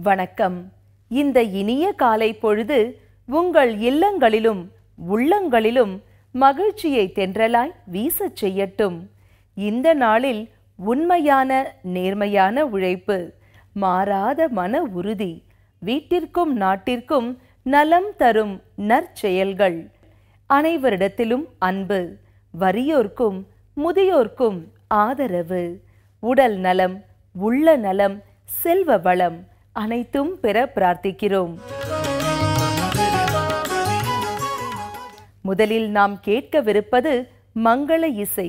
வணக்கம் இந்த இனிய காலை பொழுது உங்கள் இல்லங்களிலும் உள்ளங்களிலும் மகிழ்ச்சியை தென்றலாய் வீசச் செய்யட்டும் இந்த நாளில் உண்மையான நேர்மையான உழைப்பு மாறாத மன உறுதி வீட்டிற்கும் நாட்டிற்கும் நலம் தரும் நற்செயல்கள் அனைவரிடத்திலும் அன்பு வறியோர்க்கும் முதியோர்க்கும் ஆதரவு உடல் நலம் உள்ள நலம் செல்வ வளம் அனைத்தும் பெற பிரார்த்திக்கிறோம் முதலில் நாம் கேட்கவிருப்பது மங்கள இசை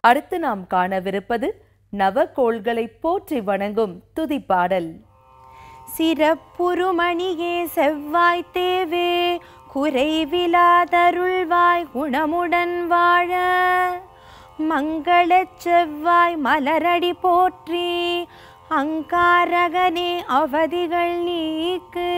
அடுத்து நாம் காணவிருப்பது நவகோள்களை போற்றி வணங்கும் துதிப்பாடல் சிறப்புருமணியே செவ்வாய் தேவே குறைவிலாதருள்வாய் குணமுடன் வாழ மங்களச் செவ்வாய் மலரடி போற்றி அங்காரகனே அவதிகள் நீக்கு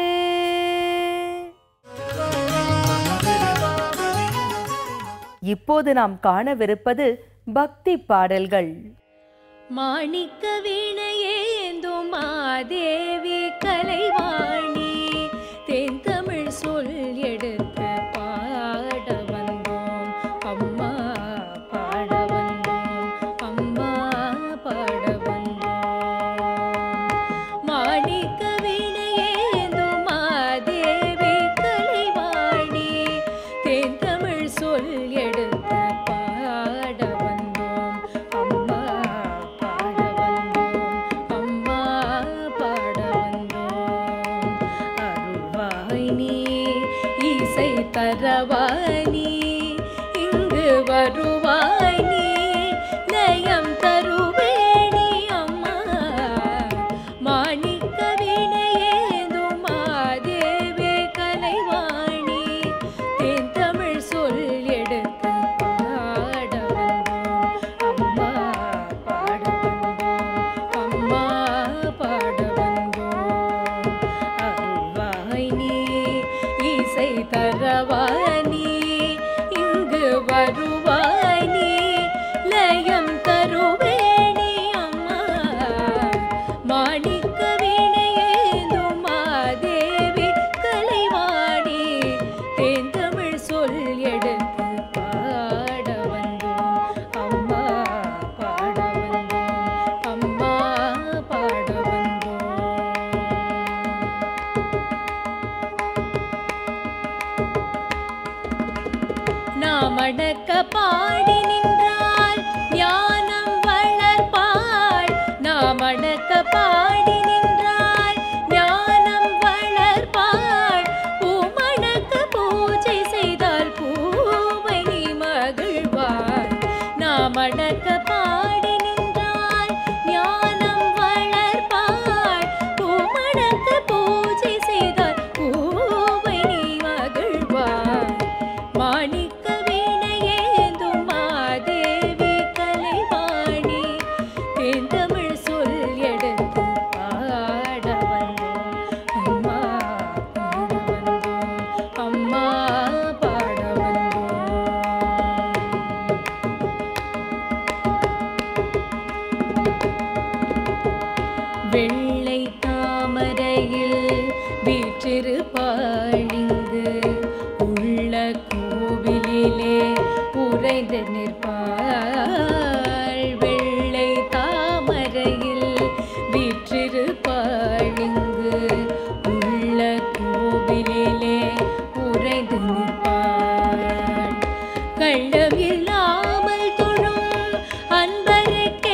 இப்போது நாம் காணவிருப்பது பக்தி பாடல்கள் மாணிக்க வீணையேந்தும் மாதேவி கலைவாணி தென் தமிழ் சொல் எடுத்து பாட வந்தோம் அம்மா பாட வந்தோம் அம்மா பாட வந்தோம் மாணிக்க வீணையேந்தும் மாதேவி கலைவாணி தென் தமிழ் சொல் எடுத்து பாட வந்தோம் அம்மா பாட வந்தோம் அம்மா பாட வந்தோம் அருள்வாய் நீ இசை தரவாய் நீ இங்கு வருவாய் நீ லயம் தருவேணி அம்மா மாணிக்க வீணையேந்தும் மாதேவி கலைவாணி தென் தமிழ் சொல் எடுத்து பாட வந்தோம் அம்மா பாட வந்தோம் அம்மா பாட வந்தோம் அருள்வாய் நீ இசை தரவாய் நீ இங்கு வருவாய் நீ லயம் தருவேணி அம்மா மாணிக்க வீணையேந்தும் மாதேவி கலைவாணி தேன் தமிழ் சொல் எடுத்து பாட வந்தோம் அம்மா பாட வந்தோம் அம்மா பாட வந்தோம் நாம் அடக்க பாடி நின்றால் ஞானம் வளர்ப்பாள் நாம் அடக்க பாடி நின்றால் ஞானம் வளர்ப்பாள் பூமணக்க பூஜை செய்தால் பூவை நீ மகிழ்வாள் நாம் அடக்க பாடி நின்றால் ஞானம் வளர்ப்பாள் பூமணக்க பூஜை செய்தால் பூவை நீ மகிழ்வாள் மாணிக்க வீணையேந்தும் மாதேவி கலைவாணி தென் தமிழ் சொல் எடுத்து பாட வந்தோம் அம்மா பாட வந்தோம் அம்மா பாட வந்தோம் வெள்ளை தாமரையில் வீற்றிருப்பாழிங்கு உள்ள கோவிலிலே உறைந்து நிற்பாள் வெள்ளை தாமரையில் வீற்றிருப்பாழிங்கு உள்ள கோவிலிலே உறைந்து நிற்பாள் கள்ளம் இல்லாமல் தொழும் அன்பருக்கே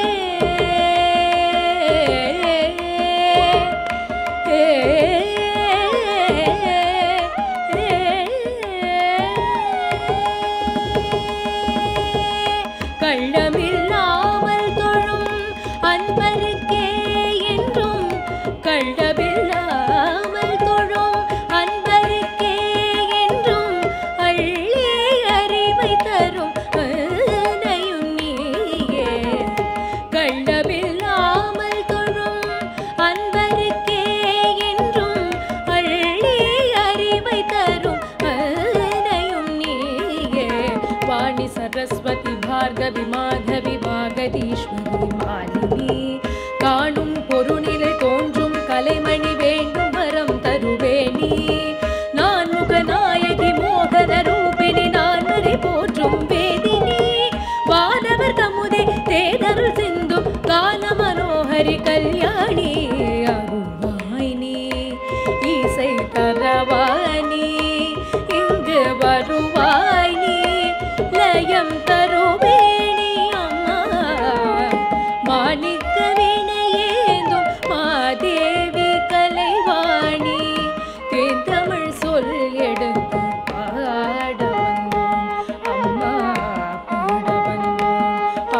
கள்ளமில்லாமல் தொழும் அன்பருக்கே என்றும் கள்ளமில்லாமல் தொழும் அன்பருக்கே என்றும் அள்ளி அறிவை தரும் அன்னையும் நீயே கள்ளமில்லாமல் தொழும் அன்பருக்கே என்றும் அள்ளி அறிவை தரும் அன்னையும் நீயே வாணி சரஸ்வதி பார்கவி மாதவி பாகதீஸ்வரி மாலினி காணும் பொருளிலே தோன்றும் கலைமணி வேண்டும் வரம் தருவேணி நான் முகநாயகி மோகன ரூபிணி நான் வரை போற்றும் வேதினி வானவர் தமுதே தேதருள் சிந்தும் கால மனோகரி கல்யாணி அருள்வாய் நீ இசை தரவாணி இங்கு வருவாய் நீ லயம் தருவேணி அம்மா மாணிக்க வினையேந்தும் மாதேவி கலைவாணி தேன் தமிழ் சொல் எடுத்து பாட வந்தோம் அம்மா பாட வந்தோம்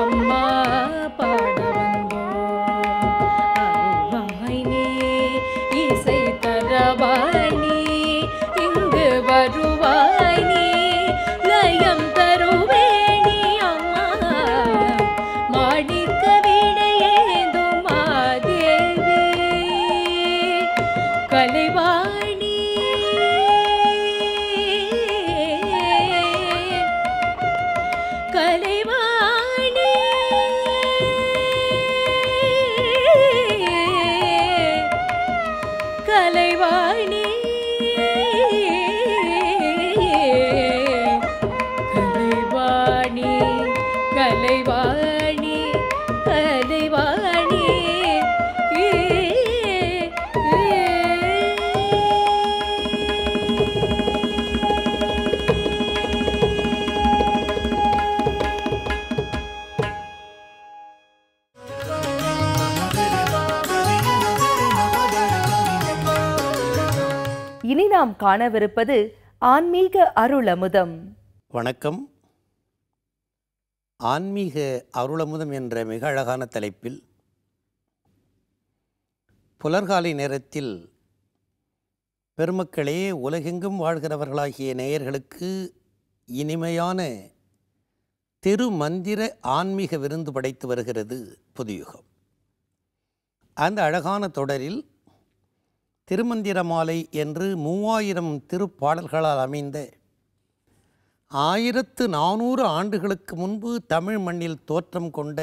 நாம் காணவிருப்பது ஆன்மீக அருளமுதம் வணக்கம் ஆன்மீக அருளமுதம் என்ற மிக அழகான தலைப்பில் புலர்காலை நேரத்தில் பெருமக்களே உலகெங்கும் வாழ்கிறவர்களாகிய நேயர்களுக்கு இனிமையான திருமந்திர ஆன்மீக விருந்து படைத்து வருகிறது புதுயுகம் அந்த அழகான தொடரில் திருமந்திர மாலை என்று மூவாயிரம் திருப்பாடல்களால் அமைந்த ஆயிரத்து நானூறு ஆண்டுகளுக்கு முன்பு தமிழ் மண்ணில் தோற்றம் கொண்ட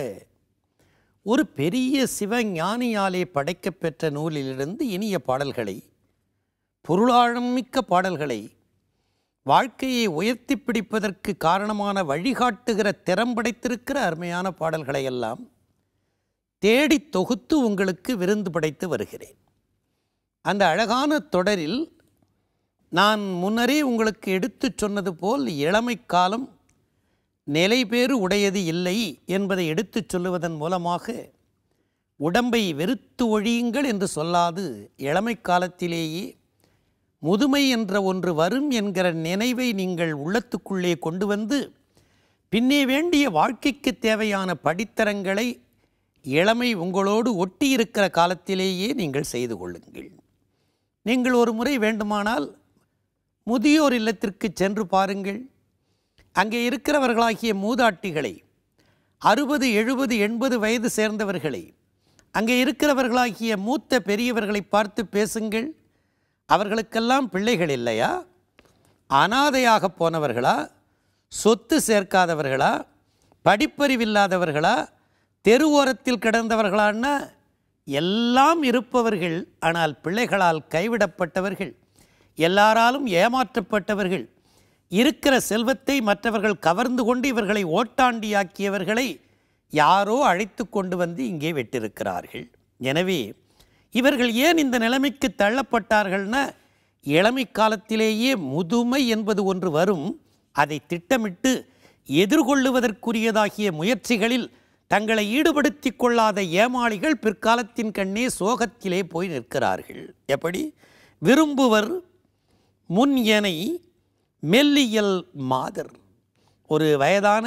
ஒரு பெரிய சிவஞானியாலே படைக்கப்பெற்ற நூலிலிருந்து இனிய பாடல்களை பொருளாழம் மிக்க பாடல்களை வாழ்க்கையை உயர்த்தி பிடிப்பதற்கு காரணமான வழிகாட்டுகிற திறம் படைத்திருக்கிற அருமையான பாடல்களை எல்லாம் தேடி தொகுத்து உங்களுக்கு விருந்து படைத்து வருகிறேன் அந்த அழகான தொடரில் நான் முன்னரே உங்களுக்கு எடுத்துச் சொன்னது போல் இளமை காலம் நிலைபேறு உடையது இல்லை என்பதை எடுத்துச் சொல்லுவதன் மூலமாக உடம்பை வெறுத்து ஒழியுங்கள் என்று சொல்லாது இளமை காலத்திலேயே முதுமை என்ற ஒன்று வரும் என்கிற நினைவை நீங்கள் உள்ளத்துக்குள்ளே கொண்டு வந்து பின்னே வேண்டிய வாழ்க்கைக்கு தேவையான படித்தரங்களை இளமை உங்களோடு ஒட்டி இருக்கிற காலத்திலேயே நீங்கள் செய்து கொள்ளுங்கள் நீங்கள் ஒரு முறை வேண்டுமானால் முதியோர் இல்லத்திற்கு சென்று பாருங்கள் அங்கே இருக்கிறவர்களாகிய மூதாட்டிகளை அறுபது எழுபது எண்பது வயது சேர்ந்தவர்களை அங்கே இருக்கிறவர்களாகிய மூத்த பெரியவர்களை பார்த்து பேசுங்கள் அவர்களுக்கெல்லாம் பிள்ளைகள் இல்லையா அனாதையாக போனவர்களா சொத்து சேர்க்காதவர்களா படிப்பறிவில்லாதவர்களா தெருவோரத்தில் கிடந்தவர்களான்னா எல்லாம் இருப்பவர்கள் ஆனால் பிள்ளைகளால் கைவிடப்பட்டவர்கள் எல்லாராலும் ஏமாற்றப்பட்டவர்கள் இருக்கிற செல்வத்தை மற்றவர்கள் கவர்ந்து கொண்டு இவர்களை ஓட்டாண்டியாக்கியவர்களை யாரோ அழைத்து கொண்டு வந்து இங்கே விட்டிருக்கிறார்கள் எனவே இவர்கள் ஏன் இந்த நிலைமைக்கு தள்ளப்பட்டார்கள்னா இளமை காலத்திலேயே முதுமை என்பது ஒன்று வரும் அதை திட்டமிட்டு எதிர்கொள்ளுவதற்குரியதாகிய முயற்சிகளில் தங்களை ஈடுபடுத்திக் கொள்ளாத ஏமாளிகள் பிற்காலத்தின் கண்ணே சோகத்திலே போய் நிற்கிறார்கள் எப்படி விரும்புவர் முன் எனை மெல்லியல் மாதர் ஒரு வயதான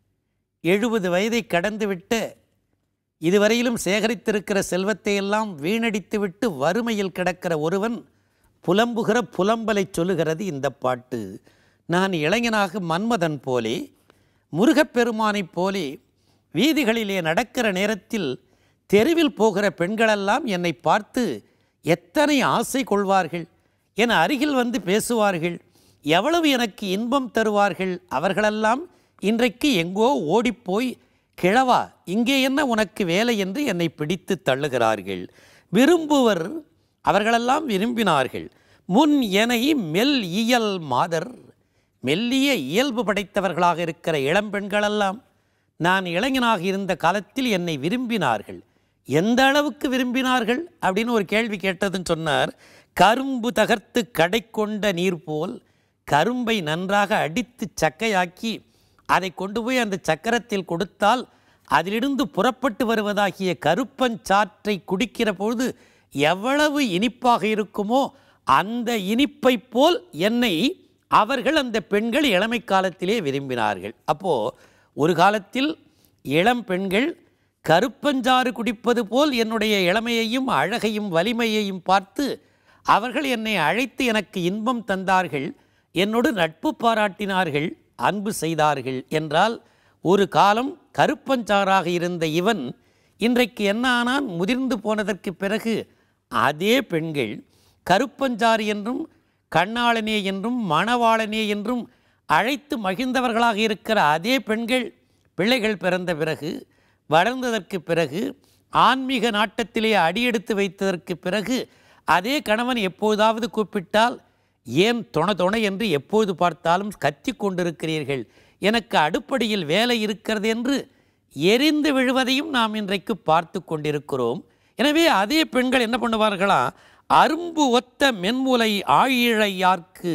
எழுபது வயதை கடந்துவிட்ட இதுவரையிலும் சேகரித்திருக்கிற செல்வத்தை எல்லாம் வீணடித்துவிட்டு வறுமையில் கிடக்கிற ஒருவன் புலம்புகிற புலம்பலை சொல்லுகிறது இந்த பாட்டு நான் இளைஞனாக மன்மதன் போலே முருகப்பெருமானைப் போலே வீதிகளிலே நடக்கிற நேரத்தில் தெருவில் போகிற பெண்களெல்லாம் என்னை பார்த்து எத்தனை ஆசை கொள்வார்கள் என அருகில் வந்து பேசுவார்கள் எவ்வளவு எனக்கு இன்பம் தருவார்கள் அவர்களெல்லாம் இன்றைக்கு எங்கோ ஓடிப்போய் கிழவா இங்கே என்ன உனக்கு வேலை என்று என்னை பிடித்து தள்ளுகிறார்கள் விரும்புவர் அவர்களெல்லாம் விரும்பினார்கள் முன் எனை மெல் இயல் மாதர் மெல்லிய இயல்பு படைத்தவர்களாக இருக்கிற இளம்பெண்களெல்லாம் நான் இளைஞனாக இருந்த காலத்தில் என்னை விரும்பினார்கள் எந்த அளவுக்கு விரும்பினார்கள் அப்படின்னு ஒரு கேள்வி கேட்டதுன்னு சொன்னார் கரும்பு தகர்த்து கடை கொண்ட நீர் போல் கரும்பை நன்றாக அடித்து சக்கையாக்கி அதை கொண்டு போய் அந்த சக்கரத்தில் கொடுத்தால் அதிலிருந்து புறப்பட்டு வருவதாகிய கருப்பஞ்சாற்றை குடிக்கிற பொழுது எவ்வளவு இனிப்பாக இருக்குமோ அந்த இனிப்பை போல் என்னை அவர்கள் அந்த பெண்கள் இளமை காலத்திலே விரும்பினார்கள் அப்போ ஒரு காலத்தில் இளம் பெண்கள் கருப்பஞ்சாறு குடிப்பது போல் என்னுடைய இளமையையும் அழகையும் வலிமையையும் பார்த்து அவர்கள் என்னை அழைத்து எனக்கு இன்பம் தந்தார்கள் என்னோடு நட்பு பாராட்டினார்கள் அன்பு செய்தார்கள் என்றால் ஒரு காலம் கருப்பஞ்சாறாக இருந்த இவன் இன்றைக்கு என்ன ஆனான் முதிர்ந்து போனதற்கு பிறகு அதே பெண்கள் கருப்பஞ்சாறு என்றும் கண்ணாளனே என்றும் மணவாளனே என்றும் அழைத்து மகிழ்ந்தவர்களாக இருக்கிற அதே பெண்கள் பிள்ளைகள் பிறந்த பிறகு வளர்ந்ததற்கு பிறகு ஆன்மீக நாட்டத்திலே அடியெடுத்து வைத்ததற்கு பிறகு அதே கணவன் எப்போதாவது கூப்பிட்டால் ஏன் தொண தொண என்று எப்போது பார்த்தாலும் கத்தி கொண்டிருக்கிறீர்கள் எனக்கு அடுப்படியில் வேலை இருக்கிறது என்று எரிந்து விழுவதையும் நாம் இன்றைக்கு பார்த்து கொண்டிருக்கிறோம் எனவே அதே பெண்கள் என்ன பண்ணுவார்களா அரும்பு ஒத்த மென்முலை ஆழிழையார்க்கு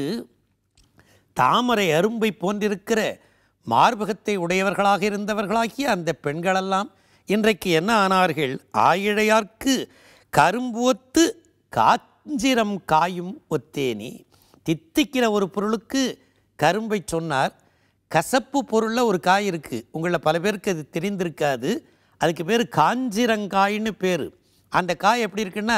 தாமரை அரும்பை போன்றிருக்கிற மார்பகத்தை உடையவர்களாக இருந்தவர்களாகிய அந்த பெண்களெல்லாம் இன்றைக்கு என்ன ஆனார்கள் ஆயிழையார்க்கு கரும்பு ஒத்து காஞ்சிரம் காயும் ஒத்தேனி தித்திக்கிற ஒரு பொருளுக்கு கரும்பை சொன்னார் கசப்பு பொருளில் ஒரு காய் இருக்குது உங்களில் பல பேருக்கு அது தெரிந்திருக்காது அதுக்கு பேர் காஞ்சிரங்காய்னு பேர் அந்த காய் எப்படி இருக்குன்னா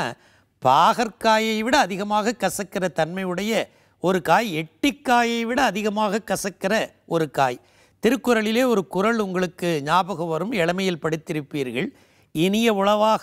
பாகற்காயை விட அதிகமாக கசக்கிற தன்மையுடைய ஒரு காய் எட்டிக்காயை விட அதிகமாக கசக்கிற ஒரு காய் திருக்குறளிலே ஒரு குறள் உங்களுக்கு ஞாபகம் வரும் இளமையில் படித்திருப்பீர்கள் இனிய உளவாக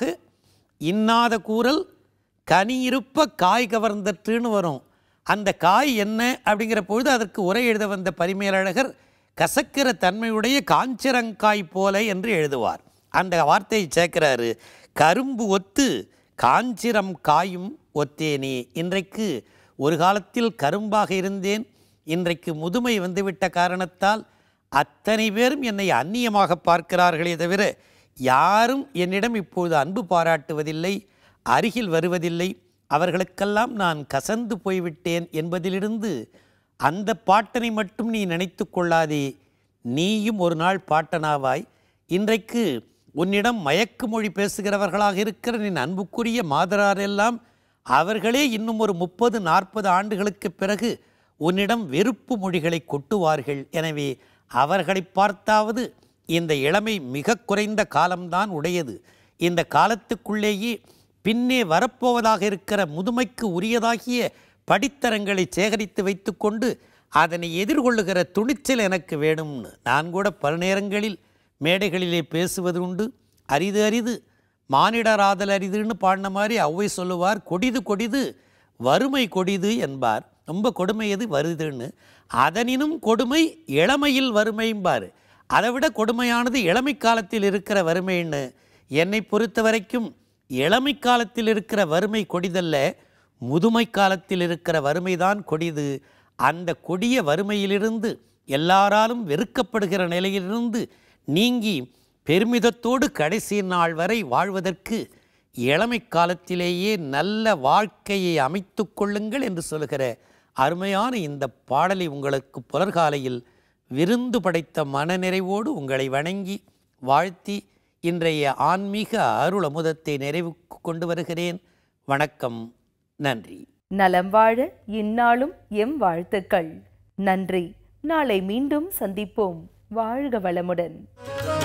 இன்னாத கூறல் கனி இருப்ப காய் கவர்ந்தற்றுன்னு வரும் அந்த காய் என்ன அப்படிங்கிற பொழுது அதற்கு உரை எழுத வந்த பரிமேலழகர் கசக்கிற தன்மையுடைய காஞ்சிரங்காய் போல என்று எழுதுவார் அந்த வார்த்தையை சேர்க்கிறாரு கரும்பு ஒத்து காஞ்சிரம் காயும் ஒத்தேனே இன்றைக்கு ஒரு காலத்தில் கரும்பாக இருந்தேன் இன்றைக்கு முதுமை வந்துவிட்ட காரணத்தால் அத்தனை பேரும் என்னை அந்நியமாக பார்க்கிறார்களே தவிர யாரும் என்னிடம் இப்பொழுது அன்பு பாராட்டுவதில்லை அருகில் வருவதில்லை அவர்களுக்கெல்லாம் நான் கசந்து போய்விட்டேன் என்பதிலிருந்து அந்த பாட்டனை மட்டும் நீ நினைத்து கொள்ளாதே நீயும் ஒரு நாள் பாட்டனாவாய் இன்றைக்கு உன்னிடம் மயக்கு மொழி பேசுகிறவர்களாக இருக்கிற நின் அன்புக்குரிய மாதராரெல்லாம் அவர்களே இன்னும் ஒரு முப்பது நாற்பது ஆண்டுகளுக்கு பிறகு உன்னிடம் வெறுப்பு மொழிகளை கொட்டுவார்கள் எனவே அவர்களை பார்த்தாவது இந்த இளமை மிக குறைந்த காலம்தான் உடையது இந்த காலத்துக்குள்ளேயே பின்னே வரப்போவதாக இருக்கிற முதுமைக்கு உரியதாகிய படித்தரங்களை சேகரித்து வைத்துக்கொண்டு அதனை எதிர்கொள்ளுகிற துணிச்சல் எனக்கு வேணும்னு நான் கூட பல நேரங்களில் மேடைகளிலே பேசுவது உண்டு அரிது அரிது மானிடராதல் அரிதுன்னு பாடின மாதிரி ஔவை சொல்லுவார் கொடிது கொடிது வறுமை கொடிது என்பார் ரொம்ப கொடுமை எது வருதுன்னு அதனினும் கொடுமை இளமையில் வறுமைம்பார் அதை விட கொடுமையானது இளமை காலத்தில் இருக்கிற வறுமைன்னு என்னை பொறுத்த வரைக்கும் இளமை காலத்தில் இருக்கிற வறுமை கொடிதல்ல முதுமை காலத்தில் இருக்கிற வறுமைதான் கொடிது அந்த கொடிய வறுமையிலிருந்து எல்லாராலும் வெறுக்கப்படுகிற நிலையிலிருந்து நீங்கி பெருமிதத்தோடு கடைசி நாள் வரை வாழ்வதற்கு இளமை காலத்திலேயே நல்ல வாழ்க்கையை அமைத்து கொள்ளுங்கள் என்று சொல்கிற அருமையான இந்த பாடலை உங்களுக்கு புலர்காலையில் விருந்து படைத்த மனநிறைவோடு உங்களை வணங்கி வாழ்த்தி இன்றைய ஆன்மீக அருள் அமுதத்தை நிறைவுக்கு கொண்டு வருகிறேன் வணக்கம் நன்றி நலம் வாழ இந்நாளும் எம் வாழ்த்துக்கள் நன்றி நாளை மீண்டும் சந்திப்போம் வாழ்க வளமுடன்